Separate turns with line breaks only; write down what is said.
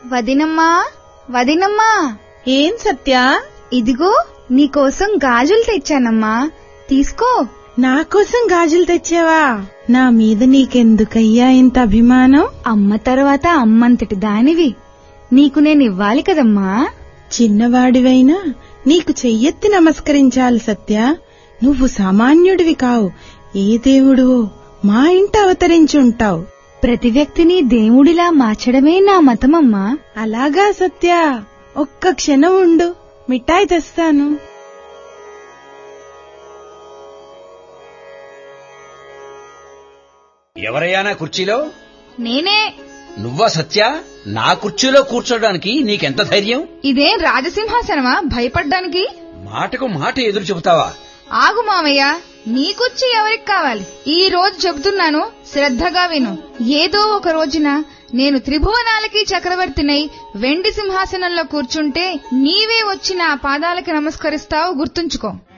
వదినమ్మా వదినమ్మా
ఏం సత్య
ఇదిగో నీకోసం గాజులు తెచ్చానమ్మా తీసుకో
నా కోసం గాజులు తెచ్చావా నా మీద నీకెందుకయ్యా ఇంత అభిమానం
అమ్మ తర్వాత అమ్మంతటి దానివి నీకు నేను ఇవ్వాలి కదమ్మా
చిన్నవాడివైనా నీకు చెయ్యెత్తి నమస్కరించాలి సత్య నువ్వు సామాన్యుడివి కావు ఏ దేవుడువో మా ఇంట అవతరించుంటావు
ప్రతి వ్యక్తిని దేవుడిలా మార్చడమే నా మతమమ్మా
అలాగా సత్య ఒక్క క్షణం ఉండు మిఠాయి తెస్తాను
ఎవరయ్యా నా కుర్చీలో
నేనే
నువ్వా సత్య నా కుర్చీలో కూర్చోడానికి నీకెంత ధైర్యం
ఇదేం రాజసింహాసనమా భయపడ్డానికి
మాటకు మాట ఎదురు చెబుతావా
ఆగు మామయ్య నీకొచ్చి ఎవరికి కావాలి ఈ రోజు చెబుతున్నాను శ్రద్ధగా విను ఏదో ఒక రోజున నేను త్రిభువనాలకి చక్రవర్తినై వెండి సింహాసనంలో కూర్చుంటే నీవే వచ్చి నా పాదాలకి నమస్కరిస్తావు గుర్తుంచుకో